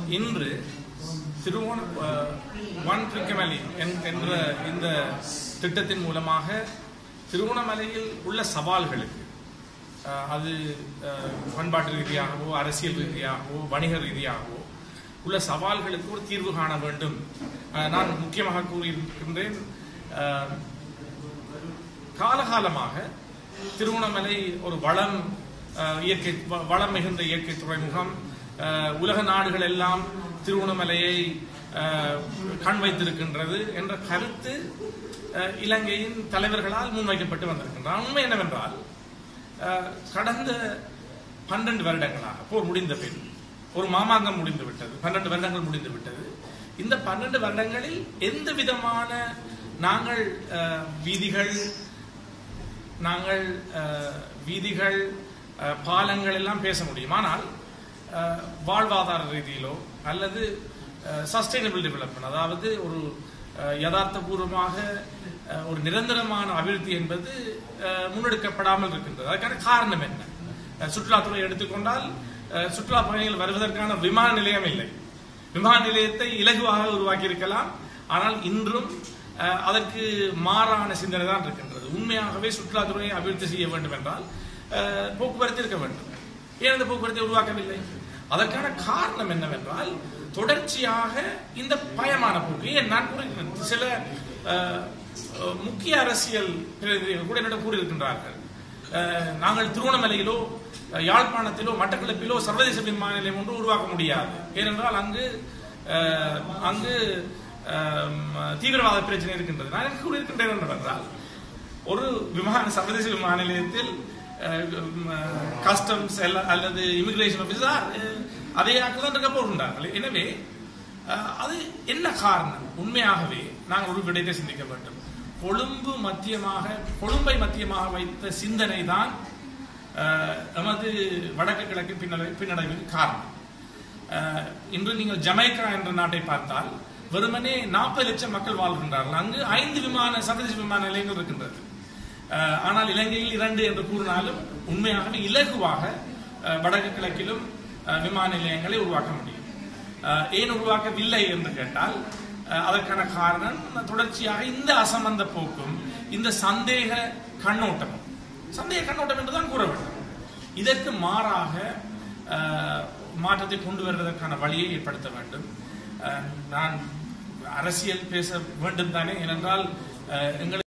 இன்று திருவோண ஒன் ட்ரிக்கமலி என்ற இந்த திட்டத்தின் மூலமாக திருவோணமலையில் உள்ள சவால்களுக்கு அஹ், அது அஹ், பண்பாட்டு ரீதியாகவோ அரசியல் ரீதியாகவோ வணிக ரீதியாகவோ உள்ள சவால்களுக்கு ஒரு தீர்வு காண வேண்டும் அஹ், நான் முக்கியமாக கூறியிருக்கின்றேன் அஹ், காலகாலமாக திருவண்ணாமலை ஒரு வளம் அஹ், இயற்கை வ- வளம் மிகுந்த இயற்கை துறைமுகம் அஹ், உலக நாடுகள் எல்லாம் திருவண்ணாமலையை அஹ், கண் வைத்திருக்கின்றது என்ற கருத்து அஹ், இலங்கையின் தலைவர்களால் முன்வைக்கப்பட்டு வந்திருக்கின்றார் உண்மை என்னவென்றால் அஹ், கடந்த பன்னெண்டு வருடங்களாக போர் முடிந்த பின் ஒரு மாமாங்கம் முடிந்து விட்டது பன்னெண்டு வருடங்கள் முடிந்து விட்டது இந்த பன்னெண்டு வருடங்களில் எந்த விதமான நாங்கள் அஹ், வீதிகள் நாங்கள் அஹ், வீதிகள் அஹ், பாலங்கள் எல்லாம் பேச முடியும் ஆனால் அஹ், வாழ்வாதார ரீதியிலோ அல்லது சஸ்டைனபிள் டெவலப்மெண்ட் அதாவது ஒரு அஹ், யதார்த்தபூர்வமாக அஹ், ஒரு நிரந்தரமான அபிவிருத்தி என்பது அஹ், முன்னெடுக்கப்படாமல் இருக்கின்றது அதுக்கான காரணம் என்ன அஹ், சுற்றுலாத்துறை எடுத்துக்கொண்டால் அஹ், சுற்றுலா பயணிகள் வருவதற்கான விமான நிலையம் இல்லை விமான நிலையத்தை இலகுவாக உருவாக்கி இருக்கலாம் ஆனால் இன்றும் அஹ், அதற்கு மாறான சிந்தனை தான் இருக்கின்றது உண்மையாகவே சுற்றுலாத்துறையை அபிவிருத்தி செய்ய வேண்டும் என்றால் அஹ், போக்குவரத்து இருக்க வேண்டும் ஏன் அந்த போக்குவரத்தை உருவாக்கவில்லை அதற்கான காரணம் என்னவென்றால் தொடர்ச்சியாக இந்த பயமான போக்கு ஏன் நான் கூறுகிறேன் சில அஹ், அஹ், முக்கிய அரசியல் பிரதிநிதிகள் கூட என்னிடம் கூறியிருக்கின்றார்கள் அஹ், நாங்கள் திருவண்ணாமலையிலோ அஹ், யாழ்ப்பாணத்திலோ மட்டக்களப்பிலோ சர்வதேச விமான நிலையம் ஒன்று உருவாக்க முடியாது ஏனென்றால் அங்கு அஹ், அங்கு அஹ், தீவிரவாத பிரச்சனை இருக்கின்றது நான் எனக்கு கூறியிருக்கின்றேன் என்னவென்றால் ஒரு விமான சர்வதேச விமான நிலையத்தில் கஸ்டம்ஸ் அல்லது இமிகிரேஷன் ஆஃபீஸர் அதே ஆட்கள் தான் இருக்க போகின்றார்கள் எனவே அஹ், அது என்ன காரணம் உண்மையாகவே நாங்கள் ஒரு விடயத்தை சிந்திக்க வேண்டும் கொழும்பு மத்தியமாக கொழும்பை மத்தியமாக வைத்த சிந்தனை தான் அஹ், எமது வடக்கு கிழக்கு பின்னடை பின்னடைவுக்கு காரணம் அஹ், இன்று நீங்கள் ஜமைக்கா என்ற நாட்டை பார்த்தால் வெறுமனே நாற்பது லட்சம் மக்கள் வாழ்கின்றார்கள் அங்கு ஐந்து விமான சர்வதேச விமான நிலையங்கள் இருக்கின்றது அஹ், ஆனால் இலங்கையில் இரண்டு என்று கூறினாலும் உண்மையாகவே இலகுவாக அஹ், வடக்கு கிழக்கிலும் அஹ், விமான நிலையங்களை உருவாக்க முடியும் அஹ், ஏன் உருவாக்கவில்லை என்று கேட்டால் அஹ், அதற்கான காரணம் தொடர்ச்சியாக இந்த அசம்பந்த போக்கும் இந்த சந்தேக கண்ணோட்டமும் சந்தேக கண்ணோட்டம் என்றுதான் கூற வேண்டும் இதற்கு மாறாக அஹ், மாற்றத்தை கொண்டு வருவதற்கான வழியை ஏற்படுத்த வேண்டும் அஹ், நான் அரசியல் பேச வேண்டும் தானே ஏனென்றால் அஹ், எங்களுக்கு